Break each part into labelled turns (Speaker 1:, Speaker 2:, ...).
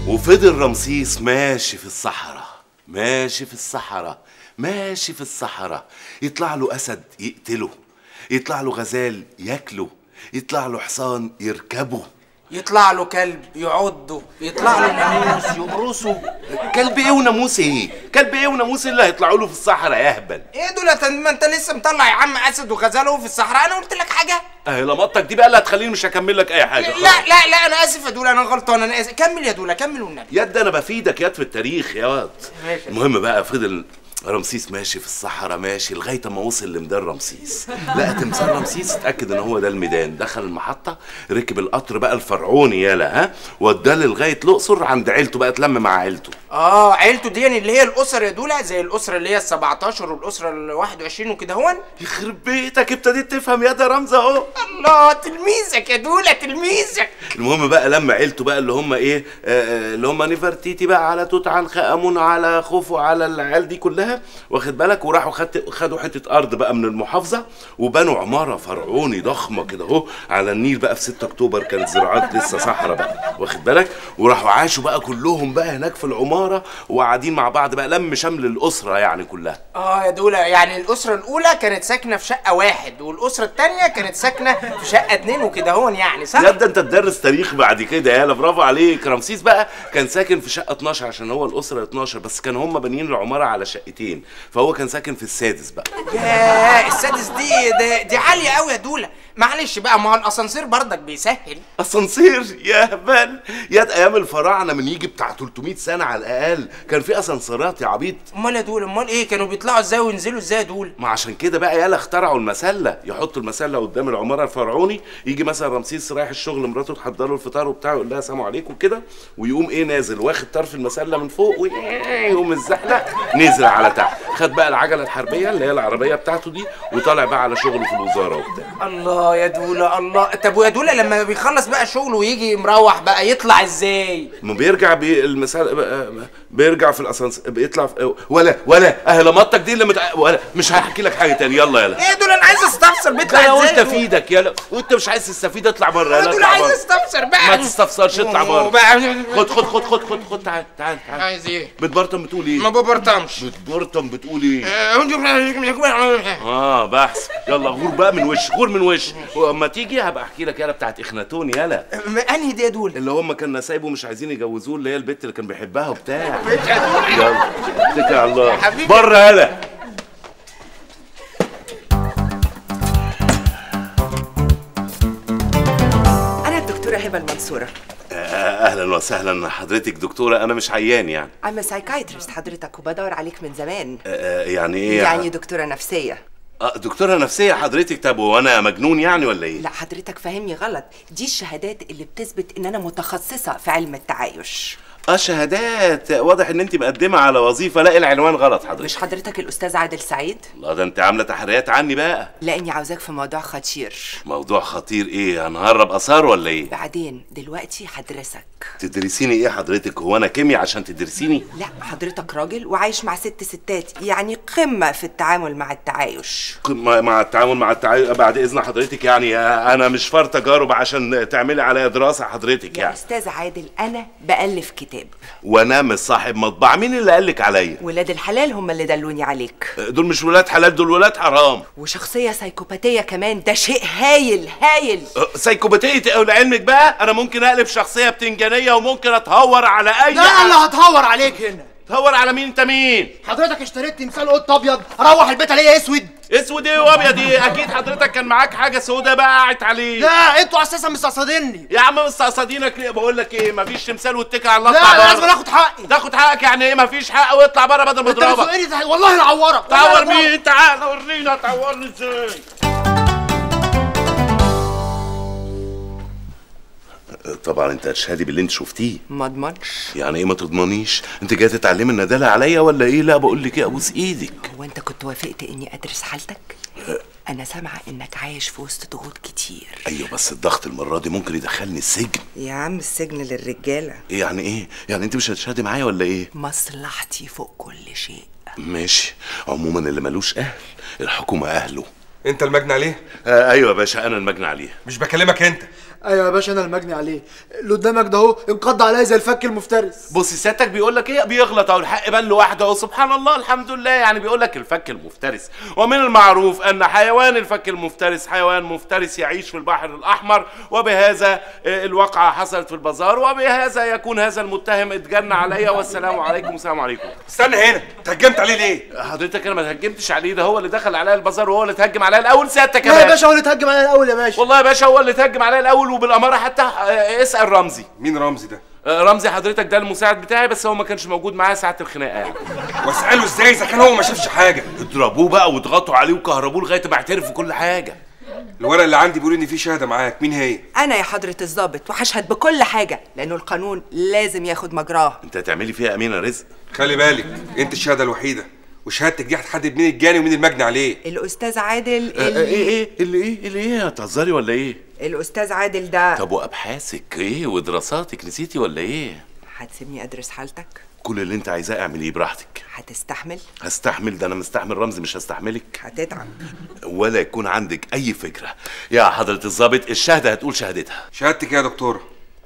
Speaker 1: وفضل رمسيس ماشي في الصحراء ماشي في الصحراء ماشي في الصحراء يطلع له اسد يقتله يطلع له غزال ياكله يطلع له حصان يركبه
Speaker 2: يطلع له كلب يعضه يطلع له ناموس يقرصه
Speaker 1: كلب ايه وناموس ايه كلب ايه وناموس اللي هيطلعوا له في الصحراء يا اهبل
Speaker 2: ايه دول ما انت لسه مطلع يا عم اسد وغزال وهو في الصحراء انا قلت لك حاجه
Speaker 1: اهي لمطتك دي بقى اللي هتخليني مش هكمل لك اي حاجه
Speaker 2: لا لا لا انا اسف يا دولا انا غلطان انا اسف كمل يا دولا كمل والنبي
Speaker 1: يد انا بفيدك يد في التاريخ يا واد
Speaker 2: ماشي.
Speaker 1: المهم بقى فضل رمسيس ماشي في الصحراء ماشي لغايه ما وصل لميدان رمسيس لقى تمثال رمسيس اتاكد ان هو ده الميدان دخل المحطه ركب القطر بقى الفرعوني يالا ها وداه لغايه الاقصر عند عيلته بقى اتلم مع عيلته
Speaker 2: اه عيلته دي يعني اللي هي الاسر يا دولا زي الاسره اللي هي ال 17 والاسره ال 21 وكده هون
Speaker 1: يخرب بيتك ابتديت تفهم يا ده رمزه اهو
Speaker 2: الله تلميذك يا دولا تلميذك
Speaker 1: المهم بقى لما عيلته بقى اللي هم ايه آه، آه، اللي هم نفرتيتي بقى على توت عنخ امون على خوفو على العيال دي كلها واخد بالك وراحوا خدت خدوا حته ارض بقى من المحافظه وبنوا عماره فرعوني ضخمه كده اهو على النيل بقى في 6 اكتوبر كانت زراعات لسه صحراء بقى واخد بالك وراحوا عاشوا بقى كلهم بقى هناك في العماره وقاعدين مع بعض بقى لم شمل الاسره يعني كلها
Speaker 2: اه يا دولا يعني الاسره الاولى كانت ساكنه في شقه واحد والاسره الثانيه كانت ساكنه في شقه اتنين وكده هون يعني صح
Speaker 1: لا ده انت تدرس تاريخ بعد كده يالا برافو عليك رمسيس بقى كان ساكن في شقه 12 عشان هو الاسره 12 بس كان هم بانيين العماره على شقتين فهو كان ساكن في السادس بقى
Speaker 2: ياه السادس دي ده دي عاليه قوي يا دولا معلش بقى ما هو الاسانسير برضك بيسهل
Speaker 1: اسانسير يا هبل يا ايام الفراعنه من يجي بتاع 300 سنه على الاقل كان في اسانسيرات يا عبيط
Speaker 2: امال يا دولا امال ايه كانوا بيطلعوا ازاي وينزلوا ازاي يا دولا
Speaker 1: ما عشان كده بقى يالا اخترعوا المسله يحطوا المسله قدام العماره الفرعوني يجي مثلا رمسيس رايح الشغل مراته تحضر له الفطار وبتاع يقول لها سلام عليكم كده ويقوم ايه نازل واخد طرف المسله من فوق ويقوم الزحلق نزل على تحت خد بقى العجله الحربيه اللي هي العربيه بتاعته دي وطالع بقى على شغله في الوزاره وبتاع
Speaker 2: الله يا دولا الله طب ويا دولا لما بيخلص بقى شغله ويجي مروح بقى يطلع ازاي
Speaker 1: ما بيرجع بي المسألة بيرجع في الاسانسير بيطلع في ولا ولا اهل مطك دي اللي مت... ولا مش هحكي لك حاجه تاني يلا يلا
Speaker 2: ايه يا دولا انا عايز استفسر
Speaker 1: لا
Speaker 2: بيطلع
Speaker 1: لو
Speaker 2: ازاي
Speaker 1: انت في ايدك يلا وانت مش عايز تستفيد اطلع بره
Speaker 2: يا
Speaker 1: يلا
Speaker 2: دولا
Speaker 1: اطلع
Speaker 2: عايز
Speaker 1: بره
Speaker 2: استفسر بقى
Speaker 1: ما تستفسرش اطلع بره
Speaker 2: بقى-
Speaker 1: خد خد خد خد خد خد تعال تعال تعال
Speaker 2: عايز ايه
Speaker 1: بتبرطم بتقول ايه
Speaker 2: ما ببرطمش
Speaker 1: بتبرطم بتقول ايه
Speaker 2: آه،
Speaker 1: اه بحث يلا غور بقى من وش غور من وش واما تيجي هبقى احكي لك يلا بتاعت اخناتون يلا
Speaker 2: انهي دي يا دولا
Speaker 1: اللي هم كان سايبه مش عايزين يجوزوه اللي هي البت اللي كان بيحبها وبتاع يلا اتكل على الله
Speaker 2: حبيبي.
Speaker 1: بره يلا
Speaker 3: أنا الدكتورة هبة المنصورة
Speaker 1: آه، اهلا وسهلا حضرتك دكتوره انا مش عيان يعني
Speaker 3: I'm a psychiatrist حضرتك وبدور عليك من زمان
Speaker 1: آه، يعني ايه
Speaker 3: يعني دكتورة نفسية
Speaker 1: آه، دكتوره نفسيه حضرتك طب وانا مجنون يعني ولا ايه
Speaker 3: لا حضرتك فاهمني غلط دي الشهادات اللي بتثبت ان انا متخصصة في علم التعايش
Speaker 1: اه شهادات واضح ان انت مقدمه على وظيفه لا العنوان غلط حضرتك
Speaker 3: مش حضرتك الأستاذ عادل سعيد
Speaker 1: الله ده انت عامله تحريات عني بقى
Speaker 3: لاني عاوزاك في موضوع خطير
Speaker 1: موضوع خطير ايه هنهرب اثار ولا ايه
Speaker 3: بعدين دلوقتي هدرسك
Speaker 1: تدرسيني ايه حضرتك هو انا كيمياء عشان تدرسيني
Speaker 3: لا حضرتك راجل وعايش مع ست ستات يعني قمة في التعامل مع التعايش
Speaker 1: مع مع التعامل مع التعامل بعد اذن حضرتك يعني آه، انا مش فار تجارب عشان تعملي عليا دراسه حضرتك
Speaker 3: يا
Speaker 1: يعني
Speaker 3: أستاذ عادل أنا بألف كتاب
Speaker 1: وانا مش صاحب مطبعه مين اللي قالك عليا
Speaker 3: ولاد الحلال هم اللي دلوني عليك
Speaker 1: دول مش ولاد حلال دول ولاد حرام
Speaker 3: وشخصية سايكوباتية كمان ده شيء هايل هايل
Speaker 1: أه، سيكوباتية او لعلمك بقى انا ممكن اقلب شخصيه بتنجانيه وممكن اتهور على اي
Speaker 4: لا انا هتهور عليك هنا
Speaker 1: تهور على مين انت مين
Speaker 4: حضرتك اشتريت تمثال قط ابيض اروح البيت الاقيه اسود
Speaker 1: اسود ايه وابيض ايه اكيد حضرتك كان معاك حاجه سودة بقى قاعد عليه
Speaker 4: لا انتوا اساسا مستقصديني
Speaker 1: يا عم مستقصدينك ليه بقول لك ايه مفيش تمثال واتكل على الله
Speaker 4: لا
Speaker 1: اطلع
Speaker 4: أنا لازم
Speaker 1: بره.
Speaker 4: اخد حقي
Speaker 1: تاخد حقك يعني ايه مفيش حق واطلع بره بدل ما
Speaker 4: انت
Speaker 1: اضربك
Speaker 4: بتسوقني ده- والله العورك
Speaker 1: تعور مين تعال ورينا تعورني ازاي طبعا انت ارشادي باللي انت شفتيه
Speaker 3: ما اضمنش
Speaker 1: يعني ايه ما تضمنيش انت جاي تتعلمي الندالة عليا ولا ايه لا بقول لك ايه ابوس ايدك
Speaker 3: هو انت كنت وافقت اني ادرس حالتك انا سامعه انك عايش في وسط ضغوط كتير
Speaker 1: ايوه بس الضغط المره دي ممكن يدخلني السجن
Speaker 3: يا عم السجن للرجاله
Speaker 1: ايه يعني ايه يعني انت مش هتشهدي معايا ولا ايه
Speaker 3: مصلحتي فوق كل شيء
Speaker 1: ماشي عموما اللي ملوش اهل الحكومه اهله
Speaker 5: انت المجني عليه
Speaker 1: آه ايوه يا باشا انا المجني عليه
Speaker 5: مش بكلمك انت
Speaker 4: ايوه يا باشا انا المجني عليه اللي قدامك ده اهو انقض عليا زي الفك المفترس
Speaker 1: بص سيادتك بيقول لك ايه بيغلط اهو الحق بان لوحده اهو سبحان الله الحمد لله يعني بيقول لك الفك المفترس ومن المعروف ان حيوان الفك المفترس حيوان مفترس يعيش في البحر الاحمر وبهذا آه، الواقعه حصلت في البازار وبهذا يكون هذا المتهم اتجنى عليا والسلام عليكم والسلام عليكم
Speaker 5: استنى هنا تهجمت عليه ليه
Speaker 1: حضرتك انا ما تهجمتش عليه ده هو اللي دخل عليا البازار وهو اللي تهجم عليا الاول سيادتك
Speaker 4: لا يا
Speaker 1: كمان
Speaker 4: باشا هو اللي اتهجم عليا الاول يا باشا
Speaker 1: والله يا باشا هو اللي تهجم عليا الاول وبالاماره حتى آه، اسال رمزي
Speaker 5: مين رمزي ده
Speaker 1: آه، رمزي حضرتك ده المساعد بتاعي بس هو ما كانش موجود معايا ساعه الخناقه يعني
Speaker 5: واساله ازاي اذا كان هو ما شافش حاجه
Speaker 1: اضربوه بقى واضغطوا عليه وكهربوه لغايه ما اعترف بكل حاجه
Speaker 5: الورق اللي عندي بيقول ان في شهاده معاك مين هي
Speaker 3: انا يا حضره الضابط وهشهد بكل حاجه لانه القانون لازم ياخد مجراه
Speaker 1: انت هتعملي فيها امينه رزق
Speaker 5: خلي بالك انت الشهاده الوحيده وشهادتك دي هتحدد مين الجاني ومين المجني عليه
Speaker 3: الاستاذ عادل
Speaker 1: آه،
Speaker 3: اللي
Speaker 1: ايه ايه اللي ايه اللي ايه هتهزري ولا ايه
Speaker 3: الاستاذ عادل ده
Speaker 1: طب وابحاثك ايه ودراساتك نسيتي ولا ايه
Speaker 3: هتسيبني ادرس حالتك
Speaker 1: كل اللي انت عايزاه اعمليه براحتك
Speaker 3: هتستحمل
Speaker 1: هستحمل ده انا مستحمل رمزي مش هستحملك
Speaker 3: هتتعب
Speaker 1: ولا يكون عندك اي فكره يا حضره الضابط الشهاده هتقول شهادتها
Speaker 5: شهادتك إيه يا دكتوره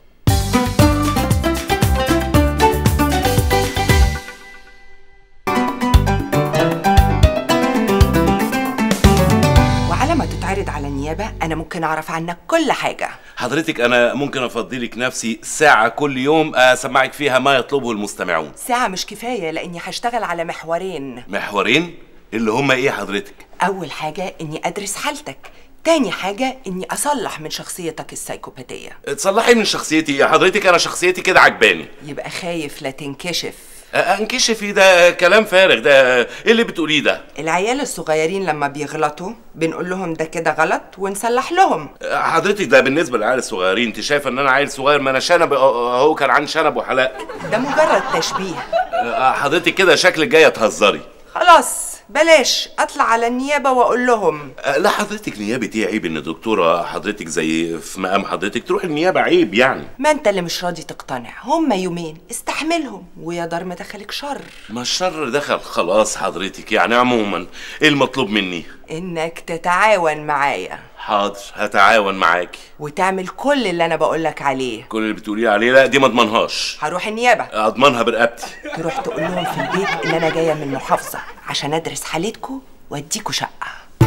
Speaker 3: وعلى ما تتعرض على النيابه انا ممكن اعرف عنك كل حاجه
Speaker 1: حضرتك انا ممكن افضلك نفسي ساعه كل يوم اسمعك فيها ما يطلبه المستمعون
Speaker 3: ساعه مش كفايه لاني هشتغل على محورين
Speaker 1: محورين اللي هما ايه حضرتك
Speaker 3: اول حاجه اني ادرس حالتك تاني حاجة إني أصلح من شخصيتك السايكوباتية
Speaker 1: تصلحي من شخصيتي يا حضرتك انا شخصيتي كده عجباني
Speaker 3: يبقى خايف لا تنكشف
Speaker 1: أ- انكشفي ده كلام فارغ ده ايه اللي بتقوليه ده
Speaker 3: العيال الصغيرين لما بيغلطوا بنقول لهم ده كده غلط ونصلح لهم
Speaker 1: حضرتك ده بالنسبه للعيال الصغيرين انت شايفه ان انا عيل صغير ما انا شنب اهو كان عندي شنب وحلاق
Speaker 3: ده مجرد تشبيه
Speaker 1: أ- حضرتك كده شكلك جايه تهزري
Speaker 3: خلاص بلاش أطلع على النيابة وأقول لهم
Speaker 1: أ، لا حضرتك نيابه ايه عيب ان دكتوره حضرتك زي في مقام حضرتك تروح النيابه عيب يعني
Speaker 3: ما أنت اللي مش راضي تقتنع هما يومين استحملهم ويا دار ما دخلك شر
Speaker 1: ما الشر دخل خلاص حضرتك يعني عموما ايه المطلوب مني
Speaker 3: إنك تتعاون معايا
Speaker 1: حاضر هتعاون معاكي
Speaker 3: وتعمل كل اللي أنا بقولك عليه
Speaker 1: كل اللي بتقوليه عليه لا دي ما اضمنهاش
Speaker 3: هروح النيابة
Speaker 1: اضمنها برقبتي
Speaker 3: تروح تقول لهم في البيت إن أنا جاية من محافظة عشان أدرس حالتكوا وأديكوا شقة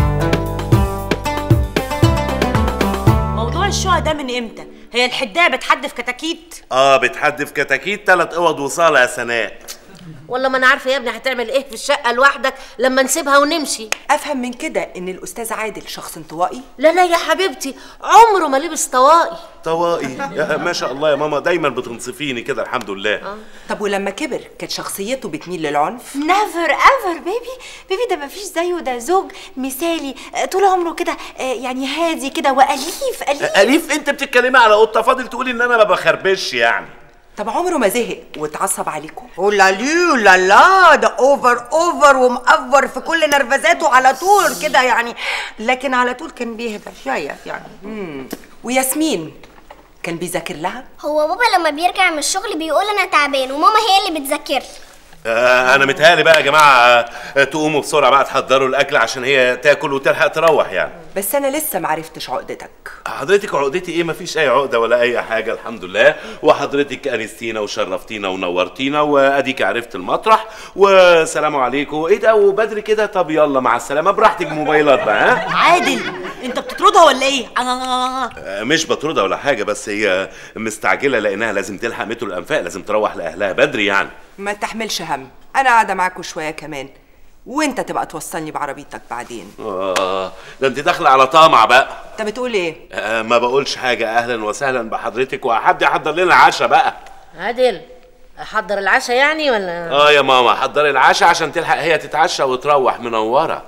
Speaker 6: موضوع الشقق ده من امتى؟ هي الحدايه بتحدف كتاكيت؟
Speaker 1: اه بتحدف كتاكيت ثلاث اوض وصاله يا سناء
Speaker 7: والله ما انا عارفه يا ابني هتعمل ايه في الشقه لوحدك لما نسيبها ونمشي
Speaker 3: أفهم من كده إن الأستاذ عادل شخص انطوائي
Speaker 7: لا لا يا حبيبتي عمره ما لبس طواقي
Speaker 1: طوائي يا ما شاء الله يا ماما دايما بتنصفيني كده الحمد لله
Speaker 3: طب ولما كبر كانت شخصيته بتميل للعنف
Speaker 8: نيفر ايفر بيبي بيبي ده مفيش زيه ده زوج مثالي آه، طول عمره كده آه، يعني هادي كده واليف اليف
Speaker 1: اليف انت بتتكلمي على قطه فاضل تقولي ان انا ما بخربش يعني
Speaker 3: طب عمره ما زهق واتعصب عليكم
Speaker 9: ولا لي لا لا ده اوفر اوفر ومأفر في كل نرفزاته على طول كده يعني لكن على طول كان بيهدى شويه يعني
Speaker 3: وياسمين كان بيذاكر لها
Speaker 10: هو بابا لما بيرجع من الشغل بيقول انا تعبان وماما هي اللي بتذاكر لي
Speaker 1: آه انا متهيألي بقى يا جماعه آه تقوموا بسرعه بقى تحضروا الاكل عشان هي تاكل وتلحق تروح يعني
Speaker 3: بس انا لسه معرفتش عقدتك
Speaker 1: حضرتك عقدتي ايه مفيش اي عقده ولا اي حاجه الحمد لله وحضرتك انستينا وشرفتينا ونورتينا واديك عرفت المطرح وسلام عليكم ايه ده وبدري كده طب يلا مع السلامه براحتك موبايلات بقى ها
Speaker 6: عادل انت بتطردها ولا ايه؟ آه.
Speaker 1: آه، مش بطردها ولا حاجه بس هي مستعجله لانها لازم تلحق مترو الانفاق لازم تروح لاهلها بدري يعني
Speaker 3: ما تحملش هم انا قاعده معاكوا شويه كمان وانت تبقى توصلني بعربيتك بعدين
Speaker 1: اه ده انت داخله على طمع بقى
Speaker 3: انت بتقول ايه
Speaker 1: آه ما بقولش حاجه اهلا وسهلا بحضرتك وحد يحضر لنا العشاء بقى
Speaker 7: عادل احضر العشاء يعني ولا
Speaker 1: اه يا ماما حضري العشاء عشان تلحق هي تتعشى وتروح منوره